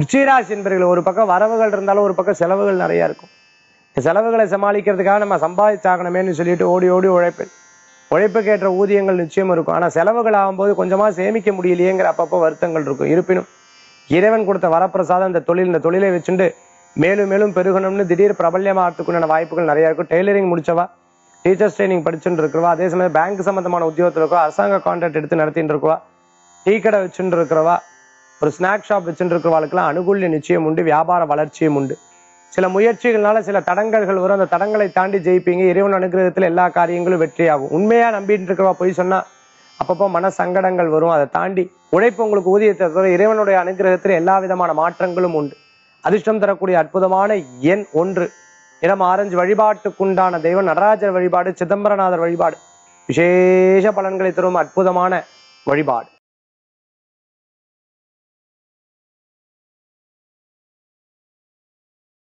ரிச்சிராசி என்பர்கள் ஒரு பக்கம் வரவுகள் இருந்தாலும் ஒரு பக்கம் செலவுகள் நிறைய இருக்கும் இந்த செலவுகளை சமாளிக்கிறதுக்காக நம்ம சம்பாதிச்சாகணுமேன்னு சொல்லிட்டு ஓடி ஓடி உழைப்பேன் உழைப்புக்கு ஏற்ற ஊதியங்கள் நிச்சயம் இருக்கும் ஆனா செலவுகள் ஆகும்போது கொஞ்சமா சேமிக்க முடியலையேங்கிற அப்பப்போ வருத்தங்கள் இருக்கும் இருப்பினும் இறைவன் கொடுத்த வரப்பிரசாதம் இந்த தொழில் இந்த தொழிலை வச்சுட்டு மேலும் மேலும் பெருகணும்னு திடீர் பிரபல்யமாகறதுக்குண்டான வாய்ப்புகள் நிறைய இருக்கும் டெய்லரிங் முடிச்சவா டீச்சர்ஸ் ட்ரைனிங் படிச்சுட்டு இருக்கிறவா அதே சமயம் பேங்க் சம்பந்தமான உத்தியோகத்தில் இருக்கவா அரசாங்க கான்ட்ராக்ட் எடுத்து நடத்திட்டு இருக்கவா டீ கடை வச்சுட்டு இருக்கிறவா ஒரு ஸ்நாக் ஷாப் வச்சுட்டு இருக்கிறவாளுக்கெல்லாம் அனுகூல்யம் நிச்சயம் உண்டு வியாபார வளர்ச்சியும் உண்டு சில முயற்சிகள்னால சில தடங்கல்கள் வரும் அந்த தடங்களை தாண்டி ஜெயிப்பீங்க இறைவன் அனுகிரகத்தில் எல்லா காரியங்களும் வெற்றியாகும் உண்மையா நம்பிட்டு இருக்கிறவா பொய் சொன்னா அப்பப்போ மன சங்கடங்கள் வரும் அதை தாண்டி உழைப்பு உங்களுக்கு ஊதியத்தை தவிர இறைவனுடைய அனுகிரகத்தில் எல்லா விதமான மாற்றங்களும் உண்டு அதிர்ஷ்டம் தரக்கூடிய அற்புதமான எண் ஒன்று இடம் ஆரஞ்சு வழிபாட்டுக்குண்டான தெய்வம் நடராஜர் வழிபாடு சிதம்பரநாதர் வழிபாடு விசேஷ பலன்களை தரும் அற்புதமான வழிபாடு